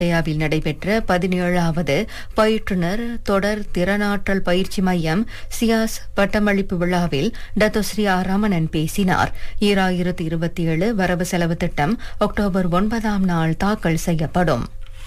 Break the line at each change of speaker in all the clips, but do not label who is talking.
will நடைபெற்ற பதினேழாவது பயிற்றுனர் தொடர் திறனாற்றல் பயிற்சி மையம் சியாஸ் பட்டமளிப்பு விழாவில் டத்தோஸ்ரீ ஆர் ரமணன் பேசினார் ஈராயிரத்து இருபத்தி ஏழு வரவு செலவு திட்டம் அக்டோபர் ஒன்பதாம் நாள் தாக்கல் செய்யப்படும்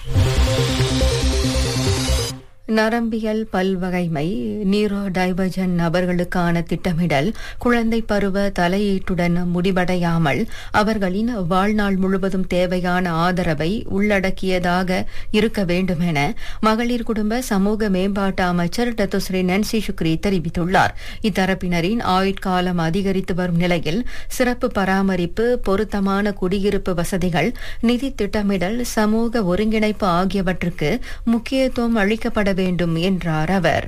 நரம்பியல் பல்வகைமை நீரோ டைவர்ஜன் நபர்களுக்கான திட்டமிடல் குழந்தை பருவ தலையீட்டுடன் முடிவடையாமல் அவர்களின் வாழ்நாள் முழுவதும் தேவையான ஆதரவை உள்ளடக்கியதாக இருக்க வேண்டும் என மகளிர் குடும்ப சமூக மேம்பாட்டு அமைச்சர் டத்துஸ்ரீ நன்சி சுக்ரி தெரிவித்துள்ளார் இத்தரப்பினரின் ஆயுட்காலம் அதிகரித்து வரும் நிலையில் சிறப்பு பராமரிப்பு பொருத்தமான குடியிருப்பு வசதிகள் நிதி திட்டமிடல் சமூக ஒருங்கிணைப்பு ஆகியவற்றுக்கு முக்கியத்துவம் அளிக்கப்பட வேண்டும் என்றார் அவர்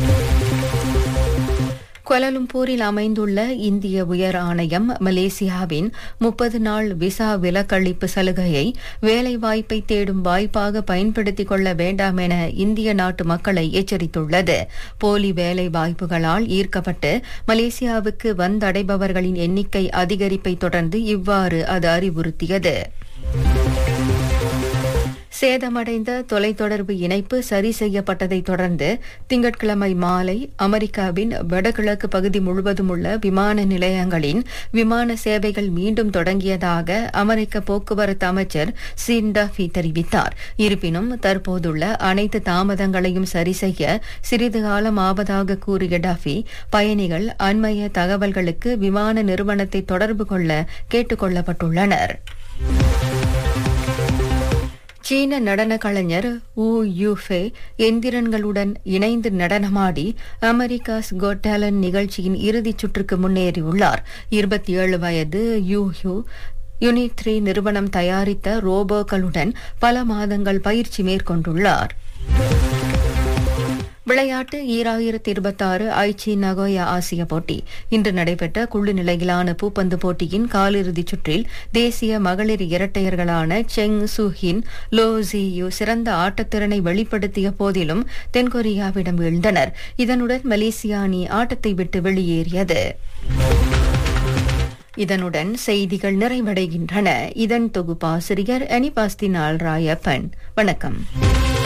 கோலாலும்பூரில் அமைந்துள்ள இந்திய உயர் ஆணையம் மலேசியாவின் முப்பது நாள் விசா விலக்களிப்பு சலுகையை வேலைவாய்ப்பை தேடும் வாய்ப்பாக பயன்படுத்திக் கொள்ள வேண்டாம் என இந்திய நாட்டு மக்களை எச்சரித்துள்ளது போலி வேலை வாய்ப்புகளால் ஈர்க்கப்பட்டு மலேசியாவுக்கு வந்தடைபவர்களின் எண்ணிக்கை அதிகரிப்பை தொடர்ந்து இவ்வாறு அது அறிவுறுத்தியது சேதமடைந்த தொலைத்தொடர்பு இணைப்பு சரி செய்யப்பட்டதை தொடர்ந்து திங்கட்கிழமை மாலை அமெரிக்காவின் வடகிழக்கு பகுதி முழுவதும் உள்ள விமான நிலையங்களின் விமான சேவைகள் மீண்டும் தொடங்கியதாக அமெரிக்க போக்குவரத்து அமைச்சர் சின்டாஃபி தெரிவித்தார் இருப்பினும் தற்போதுள்ள அனைத்து தாமதங்களையும் சரி செய்ய சிறிது காலம் ஆவதாக கூறிய டாஃபி பயணிகள் அண்மைய தகவல்களுக்கு விமான நிறுவனத்தை தொடர்பு கொள்ள கேட்டுக் கொள்ளப்பட்டுள்ளனர் சீன நடன கலைஞர் ஊ யூஃபே எந்திரன்களுடன் இணைந்து நடனமாடி அமெரிக்காஸ் கோட் டேலண்ட் நிகழ்ச்சியின் இறுதிச் சுற்றுக்கு முன்னேறியுள்ளார் இருபத்தி ஏழு வயது யூ ஹூ யூனிட் த்ரீ நிறுவனம் தயாரித்த ரோபோக்களுடன் பல மாதங்கள் பயிற்சி மேற்கொண்டுள்ளார் விளையாட்டு ஈராயிரத்தி இருபத்தாறு ஐச்சி நகோயா ஆசிய போட்டி இன்று நடைபெற்ற குழு நிலையிலான பூப்பந்து போட்டியின் காலிறுதிச் சுற்றில் தேசிய மகளிர் இரட்டையர்களான செங் சுஹின் லோ ஜியு சிறந்த ஆட்டத்திறனை வெளிப்படுத்திய போதிலும் தென்கொரியாவிடம் வீழ்ந்தனர் இதனுடன் மலேசியா அணி ஆட்டத்தை விட்டு வெளியேறியது இதனுடன் செய்திகள் நிறைவடைகின்றன இதன் தொகுப்பாசிரியர் அனிபாஸ்தினால் ராயப்பன் வணக்கம்